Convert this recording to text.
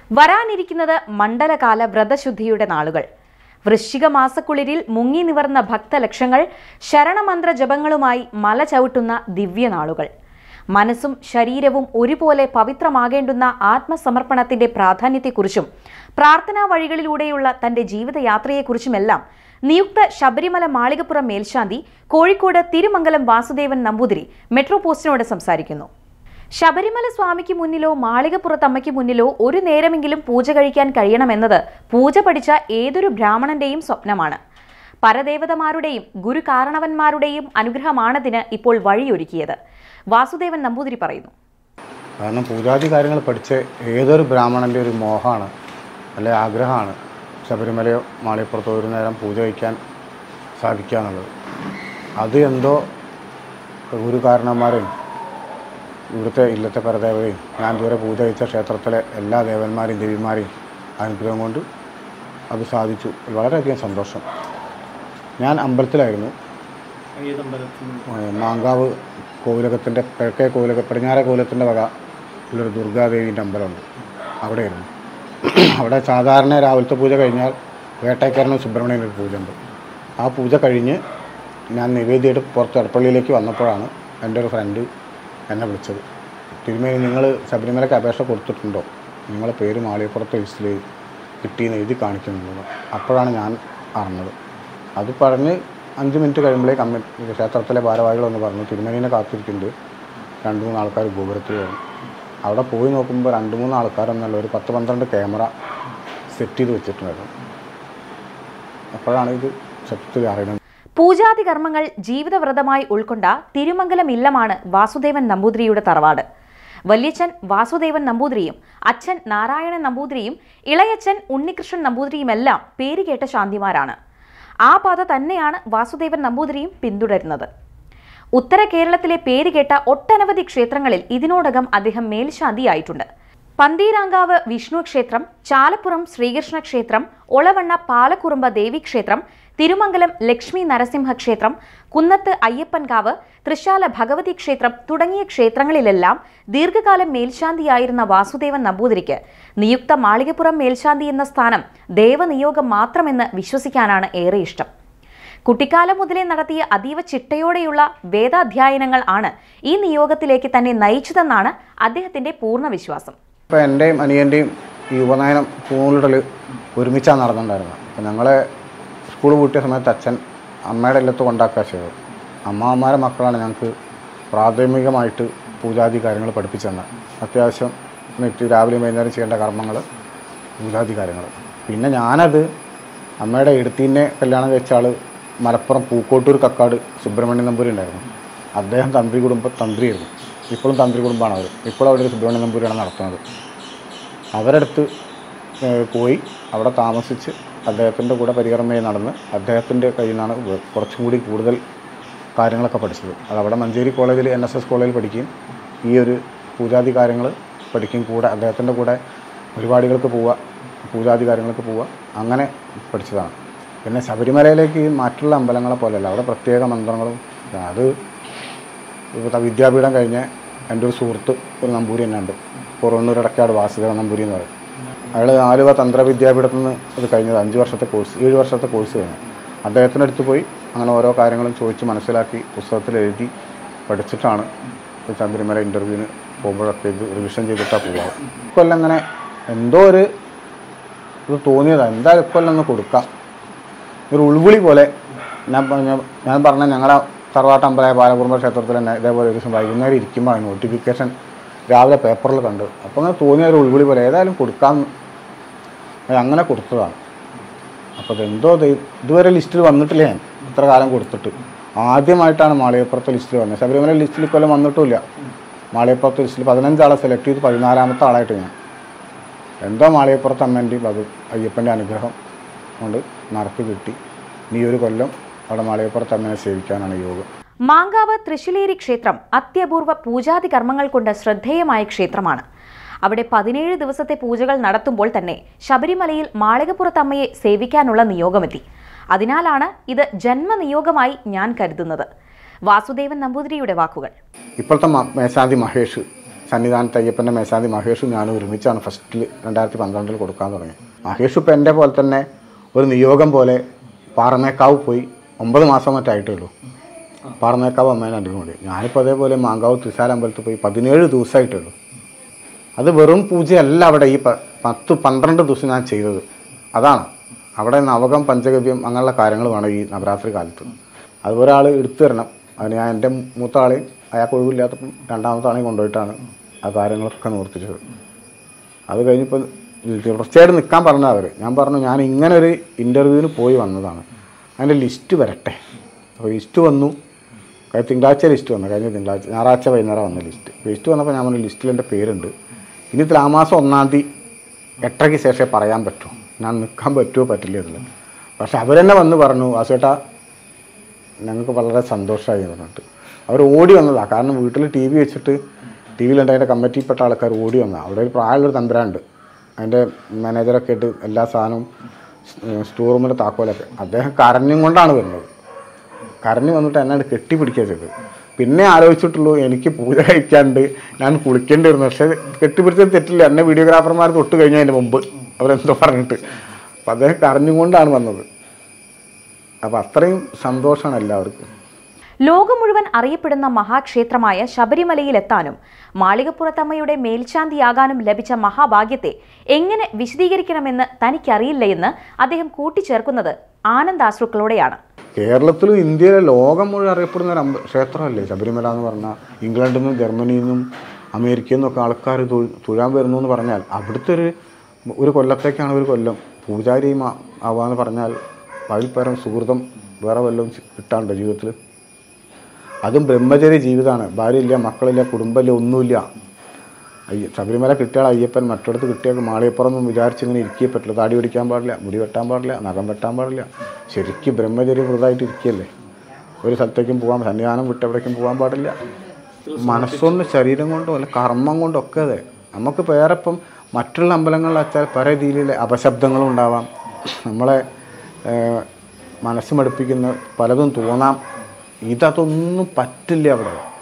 വരാനിരിക്കുന്നത് മണ്ഡലകാല വ്രതശുദ്ധിയുടെ നാളുകൾ വൃശ്ചിക മാസക്കുളിരിൽ മുങ്ങി നിവർന്ന ഭക്തലക്ഷങ്ങൾ ശരണമന്ത്ര ജപങ്ങളുമായി മല ചവിട്ടുന്ന ദിവ്യനാളുകൾ മനസ്സും ശരീരവും ഒരുപോലെ പവിത്രമാകേണ്ടുന്ന ആത്മസമർപ്പണത്തിന്റെ പ്രാധാന്യത്തെക്കുറിച്ചും പ്രാർത്ഥനാ വഴികളിലൂടെയുള്ള തന്റെ ജീവിതയാത്രയെക്കുറിച്ചുമെല്ലാം നിയുക്ത ശബരിമല മാളികപ്പുറം മേൽശാന്തി കോഴിക്കോട് തിരുമംഗലം വാസുദേവൻ നമ്പൂതിരി മെട്രോ പോസ്റ്റിനോട് സംസാരിക്കുന്നു ശബരിമല സ്വാമിക്ക് മുന്നിലോ മാളികപ്പുറത്തമ്മയ്ക്ക് മുന്നിലോ ഒരു നേരമെങ്കിലും പൂജ കഴിക്കാൻ കഴിയണമെന്നത് പൂജ പഠിച്ച ഏതൊരു ബ്രാഹ്മണന്റെയും സ്വപ്നമാണ് പരദേവതമാരുടെയും ഗുരുകാരണവന്മാരുടെയും അനുഗ്രഹമാണതിന് ഇപ്പോൾ വഴിയൊരുക്കിയത് വാസുദേവൻ നമ്പൂതിരി പറയുന്നു കാരണം പൂജാതി കാര്യങ്ങൾ പഠിച്ച ഏതൊരു ബ്രാഹ്മണൻ്റെ ഒരു മോഹമാണ് അല്ലെ ആഗ്രഹമാണ് ശബരിമലയോ മാളിപ്പുറത്തോ ഒരു നേരം പൂജ വയ്ക്കാൻ സാധിക്കുക എന്നുള്ളത് അത് എന്തോ ഗുരുകാരണന്മാരെയും ഇവിടുത്തെ ഇല്ലത്തെ പരദേവതയും ഞാൻ ഇതുവരെ പൂജ കഴിച്ച ക്ഷേത്രത്തിലെ എല്ലാ ദേവന്മാരെയും ദേവിമാരെയും അനുഗ്രഹം കൊണ്ട് അത് സാധിച്ചു വളരെയധികം സന്തോഷം ഞാൻ അമ്പലത്തിലായിരുന്നു ഏഹ് മാങ്കാവ് കോവിലകത്തിൻ്റെ കിഴക്കേ കോവിലക പടിഞ്ഞാറേ കോവിലത്തിൻ്റെ വക ഉള്ളൊരു ദുർഗാദേവീൻ്റെ അമ്പലമുണ്ട് അവിടെയായിരുന്നു അവിടെ സാധാരണ രാവിലത്തെ പൂജ കഴിഞ്ഞാൽ വേട്ടയ്ക്കാരനും സുബ്രഹ്മണ്യൻ ഒരു പൂജ ഉണ്ട് ആ പൂജ കഴിഞ്ഞ് ഞാൻ നിവേദ്യമായിട്ട് പുറത്ത് എടപ്പള്ളിയിലേക്ക് വന്നപ്പോഴാണ് എൻ്റെ ഒരു ഫ്രണ്ട് എന്നെ വിളിച്ചത് തിരുമേനി നിങ്ങൾ ശബരിമലയ്ക്ക് അപേക്ഷ കൊടുത്തിട്ടുണ്ടോ നിങ്ങളെ പേര് മാളികപ്പുറത്ത് ലിസ്റ്റിൽ കിട്ടിയെന്ന് എഴുതി കാണിക്കുന്നുണ്ട് അപ്പോഴാണ് ഞാൻ അറിഞ്ഞത് അത് പറഞ്ഞ് അഞ്ച് മിനിറ്റ് കഴിയുമ്പോഴേ കമ്മിറ്റി ക്ഷേത്രത്തിലെ ഭാരവാഹികളൊന്ന് പറഞ്ഞു തിരുമേനിനെ കാത്തിരിക്കുന്നുണ്ട് രണ്ട് മൂന്ന് ആൾക്കാർ ഗോപുരത്തിൽ വരും അവിടെ പോയി നോക്കുമ്പോൾ രണ്ട് മൂന്ന് ആൾക്കാരെന്നല്ല ഒരു പത്ത് പന്ത്രണ്ട് ക്യാമറ സെറ്റ് ചെയ്ത് വെച്ചിട്ടുണ്ടായിരുന്നു അപ്പോഴാണ് ഇത് സത്യത്തിൽ അറിയുന്നത് പൂജാതി കർമ്മങ്ങൾ ജീവിതവ്രതമായി ഉൾക്കൊണ്ട തിരുമംഗലം ഇല്ലമാണ് വാസുദേവൻ നമ്പൂതിരിയുടെ തറവാട് വല്യച്ഛൻ വാസുദേവൻ നമ്പൂതിരിയും അച്ഛൻ നാരായണൻ നമ്പൂതിരിയും ഇളയച്ഛൻ ഉണ്ണികൃഷ്ണൻ നമ്പൂതിരിയുമെല്ലാം പേരുകേട്ട ശാന്തിമാരാണ് ആ പാത തന്നെയാണ് വാസുദേവൻ നമ്പൂതിരിയും പിന്തുടരുന്നത് ഉത്തര കേരളത്തിലെ പേരുകേട്ട ഒട്ടനവധി ക്ഷേത്രങ്ങളിൽ ഇതിനോടകം അദ്ദേഹം മേൽശാന്തിയായിട്ടുണ്ട് പന്തീരാങ്കാവ് വിഷ്ണു ക്ഷേത്രം ചാലപ്പുറം ശ്രീകൃഷ്ണ ക്ഷേത്രം ഒളവണ്ണ പാലക്കുറുമ്പ ദേവീക്ഷേത്രം തിരുമംഗലം ലക്ഷ്മി നരസിംഹ ക്ഷേത്രം കുന്നത്ത് അയ്യപ്പൻകാവ് തൃശാല ഭഗവതി ക്ഷേത്രം തുടങ്ങിയ ക്ഷേത്രങ്ങളിലെല്ലാം ദീർഘകാലം മേൽശാന്തിയായിരുന്ന വാസുദേവൻ നമ്പൂതിരിക്ക് നിയുക്ത മാളികപ്പുറം മേൽശാന്തി എന്ന സ്ഥാനം ദേവനിയോഗം മാത്രമെന്ന് വിശ്വസിക്കാനാണ് ഏറെ ഇഷ്ടം കുട്ടിക്കാലം മുതലേ നടത്തിയ അതീവ ചിട്ടയോടെയുള്ള വേദാധ്യായനങ്ങൾ ആണ് ഈ നിയോഗത്തിലേക്ക് തന്നെ നയിച്ചതെന്നാണ് അദ്ദേഹത്തിന്റെ പൂർണ്ണ വിശ്വാസം ഇപ്പോൾ എൻ്റെയും അനിയൻ്റെയും ഈ ഉപനയനം പൂളിടൽ ഒരുമിച്ചാണ് നടന്നിട്ടുണ്ടായിരുന്നത് അപ്പോൾ ഞങ്ങളെ സ്കൂൾ പൂട്ടിയ സമയത്ത് അച്ഛൻ അമ്മയുടെ ഇല്ലത്ത് കൊണ്ടാക്കുക ചെയ്തത് അമ്മാവന്മാരെ മക്കളാണ് ഞങ്ങൾക്ക് പ്രാഥമികമായിട്ട് പൂജാതി കാര്യങ്ങൾ പഠിപ്പിച്ചു തന്നെ അത്യാവശ്യം നെറ്റ് രാവിലെയും വൈകുന്നേരം ചെയ്യേണ്ട കർമ്മങ്ങൾ പൂജാതി കാര്യങ്ങൾ പിന്നെ ഞാനത് അമ്മയുടെ എടുത്തീനെ കല്യാണം കഴിച്ച ആൾ മലപ്പുറം പൂക്കോട്ടൂർ കക്കാട് സുബ്രഹ്മണ്യ നമ്പൂരി ഉണ്ടായിരുന്നു അദ്ദേഹം തന്ത്രി കുടുംബ തന്ത്രിയായിരുന്നു ഇപ്പോഴും തന്ത്രി കുടുംബമാണ് അവർ ഇപ്പോഴും അവിടെ ഒരു സുബ്രഹ്മണ്യ നമ്പൂരിയാണ് നടത്തുന്നത് അവരടുത്ത് ഏഹ്, പോയി അവിടെ താമസിച്ച് അദ്ദേഹത്തിൻ്റെ കൂടെ പരികർമ്മയെ നടന്ന് അദ്ദേഹത്തിൻ്റെ കയ്യിൽ നിന്നാണ് വ- കുറച്ചും കൂടി കൂടുതൽ കാര്യങ്ങളൊക്കെ പഠിച്ചത് അത് അവിടെ മഞ്ചേരി കോളേജിൽ എൻ എസ് എസ് കോളേജിൽ പഠിക്കുകയും ഈ ഒരു പൂജാതി കാര്യങ്ങൾ പഠിക്കുകയും കൂടെ അദ്ദേഹത്തിൻ്റെ കൂടെ പരിപാടികൾക്ക് പോവുക പൂജാതി കാര്യങ്ങൾക്ക് പോവുക അങ്ങനെ പഠിച്ചതാണ് പിന്നെ ശബരിമലയിലേക്ക് ഈ മറ്റുള്ള അമ്പലങ്ങളെ പോലെയല്ല അവിടെ പ്രത്യേക മന്ത്രങ്ങളും അത് ഇപ്പോൾ വിദ്യാപീഠം കഴിഞ്ഞ് എൻ്റെ ഒരു സുഹൃത്ത് ഒരു നമ്പൂരി തന്നെ ഉണ്ട് പുറന്നൂർ ഇടക്കാട് വാസുദേവ നമ്പൂരി എന്ന് പറയും അയാൾ ആലുവ തന്ത്ര വിദ്യാപീഠത്തിൽ നിന്ന് ഇത് കഴിഞ്ഞത് അഞ്ച് വർഷത്തെ കോഴ്സ് ഏഴ് വർഷത്തെ കോഴ്സ് കഴിഞ്ഞു അദ്ദേഹത്തിൻ്റെ അടുത്ത് പോയി അങ്ങനെ ഓരോ കാര്യങ്ങളും ചോദിച്ച് മനസ്സിലാക്കി പുസ്തകത്തിൽ എഴുതി പഠിച്ചിട്ടാണ് ഈ ശബരിമല ഇൻ്റർവ്യൂവിന് പോകുമ്പോഴൊക്കെ ഇത് റിവിഷൻ ചെയ്തിട്ടാണ് പോവുക ഇക്കൊല്ലം അങ്ങനെ എന്തോ ഒരു ഇത് തോന്നിയതാണ് എന്തായാലും ഇക്കൊല്ലം ഒന്ന് കൊടുക്കാം ഒരു ഉൾവിളി പോലെ ഞാൻ പറഞ്ഞ ഞാൻ പറഞ്ഞ ഞങ്ങളുടെ തറവാട്ടമ്പലമായ പാലക്കുറുമ്പ ക്ഷേത്രത്തിൽ തന്നെ ഇതേപോലെ ഒരു ദിവസം വൈകുന്നേരം ഇരിക്കുമ്പോൾ നോട്ടിഫിക്കേഷൻ രാവിലെ പേപ്പറിൽ കണ്ടു അപ്പോൾ അങ്ങനെ തോന്നിയ ഒരു ഉൾവിളി പോലെ ഏതായാലും കൊടുക്കാം അത് അങ്ങനെ കൊടുത്തതാണ് അപ്പോൾ ഇതെന്തോ ദൈ- ഇതുവരെ ലിസ്റ്റിൽ വന്നിട്ടില്ല ഞാൻ ഇത്ര കാലം കൊടുത്തിട്ട് ആദ്യമായിട്ടാണ് മാളികപ്പുറത്തെ ലിസ്റ്റിൽ വന്നത് ശബരിമല ലിസ്റ്റിൽ ഇക്കൊല്ലം വന്നിട്ടുമില്ല മാളികപ്പുറത്തെ ലിസ്റ്റിൽ പതിനഞ്ചാളെ സെലക്ട് ചെയ്ത് പതിനാലാമത്തെ ആളായിട്ട് ഞാൻ എന്തോ മാളികപ്പുറത്ത് അമ്മേൻ്റെയും അത് അയ്യപ്പൻ്റെ അനുഗ്രഹം കൊണ്ട് നടത്തി കിട്ടി ഇനി ഒരു കൊല്ലം അവിടെ മാളികപ്പുറത്ത് അമ്മേനെ സേവിക്കാനാണ് യോഗം മാങ്കാവ് തൃശ്ശിലേരി ക്ഷേത്രം അത്യപൂർവ പൂജാതി കർമ്മങ്ങൾ കൊണ്ട് ശ്രദ്ധേയമായ ക്ഷേത്രമാണ് അവിടെ പതിനേഴ് ദിവസത്തെ പൂജകൾ നടത്തുമ്പോൾ തന്നെ ശബരിമലയിൽ മാളികപ്പുറത്തമ്മയെ സേവിക്കാനുള്ള നിയോഗമെത്തി അതിനാലാണ് ഇത് ജന്മനിയോഗമായി ഞാൻ കരുതുന്നത് വാസുദേവൻ നമ്പൂതിരിയുടെ വാക്കുകൾ ഇപ്പോഴത്തെ മ- മേശാന്തി മഹേഷ് സന്നിധാനത്ത് അയ്യപ്പൻ്റെ മേശാന്തി മഹേഷും ഞാനും ഒരുമിച്ചാണ് ഫസ്റ്റിൽ രണ്ടായിരത്തി പന്ത്രണ്ടിൽ കൊടുക്കാൻ തുടങ്ങി മഹേഷ് ഇപ്പം എൻ്റെ പോലെ തന്നെ ഒരു നിയോഗം പോലെ പാറമേക്കാവ് പോയി ഒമ്പത് മാസം മറ്റായിട്ടേ ഉള്ളൂ പാറമേക്കാവ് അമ്മേനെ രണ്ടിനും കൂടി ഞാനിപ്പോൾ അതേപോലെ മാങ്കാവ് തുഷാര അമ്പലത്തിൽ പോയി പതിനേഴ് ദിവസമായിട്ടേ ഉള്ളൂ അത് വെറും പൂജയല്ല അവിടെ ഈ പ- പത്ത് പന്ത്രണ്ട് ദിവസം ഞാൻ ചെയ്തത് അതാണ് അവിടെ നവകം പഞ്ചഗവ്യം അങ്ങനെയുള്ള കാര്യങ്ങൾ വേണം ഈ നവരാത്രി കാലത്ത് അത് ഒരാൾ എടുത്തു തരണം അതിന് ഞാൻ എൻ്റെ മൂത്ത ആളെയും അയാൾക്ക് ഒഴിവില്ലാത്തപ്പം രണ്ടാമത്തെ ആളെയും കൊണ്ടുപോയിട്ടാണ് ആ കാര്യങ്ങളൊക്കെ നിവർത്തിച്ചത് അത് കഴിഞ്ഞപ്പോൾ തുടർച്ചയായിട്ട് നിൽക്കാൻ പറഞ്ഞ അവർ ഞാൻ പറഞ്ഞു ഞാൻ ഇങ്ങനെ ഒരു ഇൻ്റർവ്യൂവിന് പോയി വന്നതാണ് അതിൻ്റെ ലിസ്റ്റ് വരട്ടെ അപ്പോൾ ലിസ്റ്റ് വന്നു കഴിഞ്ഞ തിങ്കളാഴ്ച ലിസ്റ്റ് വന്നു കഴിഞ്ഞ തിങ്കളാഴ്ച ഞായറാഴ്ച വൈകുന്നേരം വന്ന ലിസ്റ്റ് ലിസ്റ്റ് വന്നപ്പോൾ ഞാൻ പറഞ്ഞു ലിസ്റ്റിൽ എൻ്റെ പേരുണ്ട് ഇനി തുലാമാസം ഒന്നാം തീയതി എട്ടരയ്ക്ക് ശേഷമേ പറയാൻ പറ്റൂ ഞാൻ നിൽക്കാൻ പറ്റുമോ പറ്റില്ല എന്നുള്ളത് പക്ഷെ അവരെന്നെ വന്ന് പറഞ്ഞു വാസുവേട്ടാ ഞങ്ങൾക്ക് വളരെ സന്തോഷമായി എന്ന് പറഞ്ഞിട്ട് അവർ ഓടി വന്നതാണ് കാരണം വീട്ടിൽ ടി വി വെച്ചിട്ട് ടി വിയിലുണ്ട് അതിൻ്റെ കമ്മിറ്റിയിൽപ്പെട്ട ആൾക്കാർ ഓടി വന്നതാണ് അവിടെ ഒരു പ്രായമുള്ളൊരു തമ്പുരാനുണ്ട് അതിൻ്റെ മാനേജറൊക്കെ ആയിട്ട് എല്ലാ സാധനവും സ്റ്റോർ റൂമിൻ്റെ താക്കോലൊക്കെ അദ്ദേഹം കരഞ്ഞും കൊണ്ടാണ് വരുന്നത് കരഞ്ഞു വന്നിട്ട് എന്നെ കെട്ടിപ്പിടിക്കുക ചെയ്തത് പിന്നെ ആലോചിച്ചിട്ടുള്ളൂ എനിക്ക് പൂജ കഴിക്കാണ്ട് ഞാൻ കുളിക്കേണ്ടി വരുന്നു പക്ഷേ കെട്ടിപ്പിടിച്ചത് തെറ്റില്ല എന്നെ വീഡിയോഗ്രാഫർമാർ തൊട്ട് കഴിഞ്ഞതിന് മുമ്പ് അവരെന്തോ പറഞ്ഞിട്ട് അപ്പം അദ്ദേഹം കരഞ്ഞും കൊണ്ടാണ് വന്നത് അപ്പോൾ അത്രയും സന്തോഷമാണ് എല്ലാവർക്കും ലോകം മുഴുവൻ അറിയപ്പെടുന്ന മഹാക്ഷേത്രമായ ശബരിമലയിലെത്താനും മാളികപ്പുറത്തമ്മയുടെ മേൽശാന്തിയാകാനും ലഭിച്ച മഹാഭാഗ്യത്തെ എങ്ങനെ വിശദീകരിക്കണമെന്ന് തനിക്കറിയില്ല എന്ന് അദ്ദേഹം കൂട്ടിച്ചേർക്കുന്നത് ആനന്ദാശ്രുക്കളോടെയാണ് കേരളത്തിലും ഇന്ത്യയിലെ ലോകം മുഴുവൻ അറിയപ്പെടുന്ന ഒരു അമ്പ ക്ഷേത്രമല്ലേ ശബരിമല എന്ന് പറഞ്ഞാൽ ഇംഗ്ലണ്ടിൽ നിന്നും ജർമ്മനിയിൽ നിന്നും അമേരിക്കയിൽ നിന്നൊക്കെ ആൾക്കാർ തുഴാൻ വരുന്നു എന്ന് പറഞ്ഞാൽ അവിടുത്തെ ഒരു ഒരു കൊല്ലത്തേക്കാണ് ഒരു കൊല്ലം പൂജാരിയും ആ- ആവാന്ന് പറഞ്ഞാൽ അതിൽ പരം സുഹൃതം വേറെ വല്ലതും ചി- കിട്ടാണ്ടോ ജീവിതത്തിൽ അതും ബ്രഹ്മചര്യ ജീവിതമാണ് ഭാര്യയില്ല മക്കളില്ല കുടുംബമില്ല ഒന്നുമില്ല അയ്യ ശബരിമല കിട്ടിയാൽ അയ്യപ്പൻ മറ്റിടത്ത് കിട്ടിയാൽ മാളിയപ്പുറം ഒന്നും വിചാരിച്ച് ഇങ്ങനെ ഇരിക്കേ പറ്റില്ല താടി പിടിക്കാൻ പാടില്ല മുടി വെട്ടാൻ പാടില്ല നഖം വെട്ടാൻ പാടില്ല ശരിക്കും ബ്രഹ്മചര്യ വൃതായിട്ട് ഇരിക്കുകയല്ലേ ഒരു സ്ഥലത്തേക്കും പോകാൻ സന്നിധാനം വിട്ട് എവിടേക്കും പോകാൻ പാടില്ല മനസ്സൊന്ന് ശരീരം കൊണ്ടും അല്ല കർമ്മം കൊണ്ടും ഒക്കെ അതെ നമുക്ക് വേറെ ഇപ്പം മറ്റുള്ള അമ്പലങ്ങളിൽ വെച്ചാൽ പല രീതിയിലെ അപശബ്ദങ്ങളും ഉണ്ടാവാം നമ്മളെ ഏഹ്, മനസ്സ് മടുപ്പിക്കുന്ന പലതും തോന്നാം ഇതതൊന്നും പറ്റില്ല അവിടെ